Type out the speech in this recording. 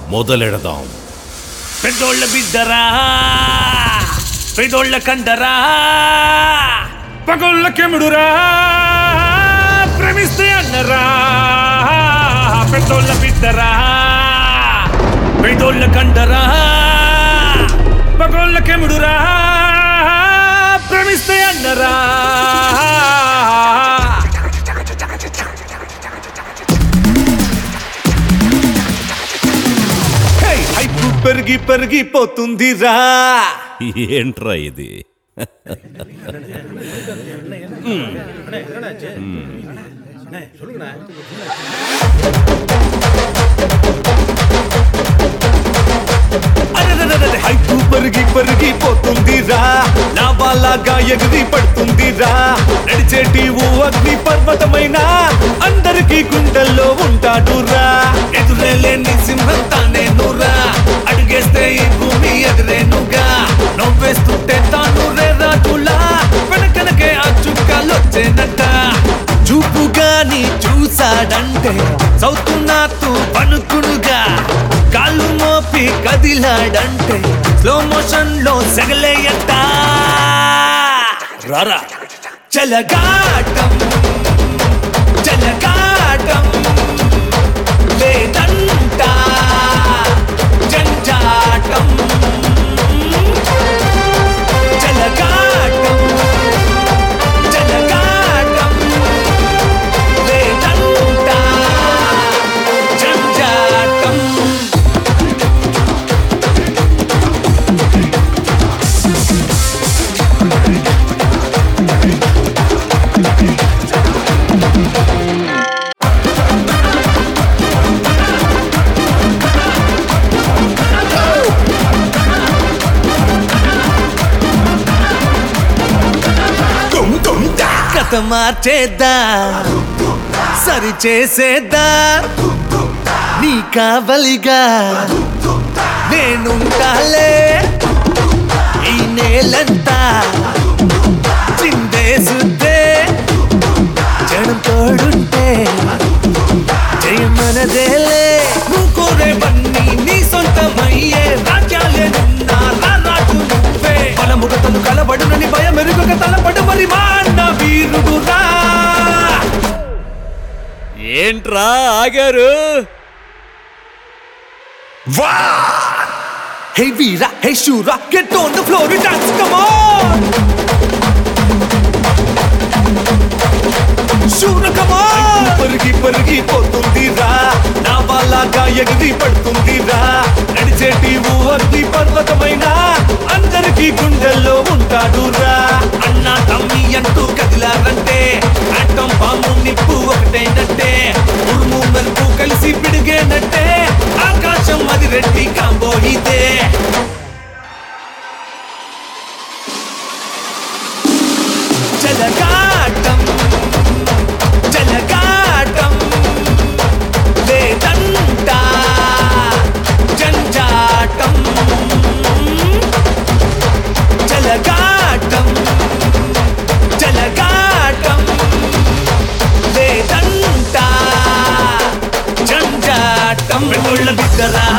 మొదలెడదాం పెద్దోళ్ళ బిడ్డరా పెద్దోళ్ళ కండరా పగోళ్ళ కెముడురా ప్రేమిస్తే అన్నరా పెద్దోళ్ళ బిడ్డరా పెద్దోళ్ళ కండరా పగోళ్ళ కెముడురా ప్రేమిస్తే అన్నరా హే, హైపు పెరిగి పెరిగిపోతుందిరా ఏంట్రా ఇది అరెరెరెరె, హైపు పెరిగి పెరిగిపోతుందిరా లావాలాగా ఎగిరి పడుతుందిరా నడిచేటి ఓ అగ్ని పర్వతమైన అందరికీ గుండెల్లో ఉంటాడురా ఎదురేలేని సింహం తానే నూరా అడిగేస్తే ఈ భూమి ఎదురేనుగా నవ్వేస్తుంటే తాను రే రాజులా వెనకనకే ఆ చుక్కలొచ్చేనట్ట చూపుగాని చూసాడంటే సౌత్ నాతు పనుకునుగా కాళ్ళు మోపి కదిలాడంటే స్లో మోషన్ లో సెగలేయట రారా చలగాటం చలగాటం లేదంట జంజాటం చలగాటం చలగాటం లేదంట జంజాటం కథ మార్చేద్దా సరి చేసేద్దా నీ కావలిగా నేనుంటాలే ఈ నేలంతా చిందేసుద్దే జనం తోడుంటే జయమనదేలే నువ్వు కోరేవన్నీ నీ సొంతమయ్యే రాజ్యాలేనున్నా రారాజు నువ్వే బలముగతను కలబడునని భయమెరుగక తలపడు మరి మా అన్న వీరుడురా ఏంట్రా ఆగారు హే వీరా హే శూరా get on the floor dance come on శూర కమ్ ఆన్ పరుగి పరుగి పోతుందిరా నా వాళ్ళగా ఎగిరి పడుతుందిరా నడిచేటి ఊహర్ది పర్వతమైన అందరికీ గుండెల్లో ఉంటాడురా అన్న తమ్మి అంటూ కదిలారంటే ఆటం పాము నిప్పు ఒకటేనట్టే ఉరుము మెరుపు కలిసి పిడిగేనట్టే ఆకాశం అది రెడ్డి కాంబో ఇదే జలగాటం జలగాటం లేదంట జంజాటం జలగాటం జలగాటం లేదంట జంజాటం పెళ్ళ బిద్దరా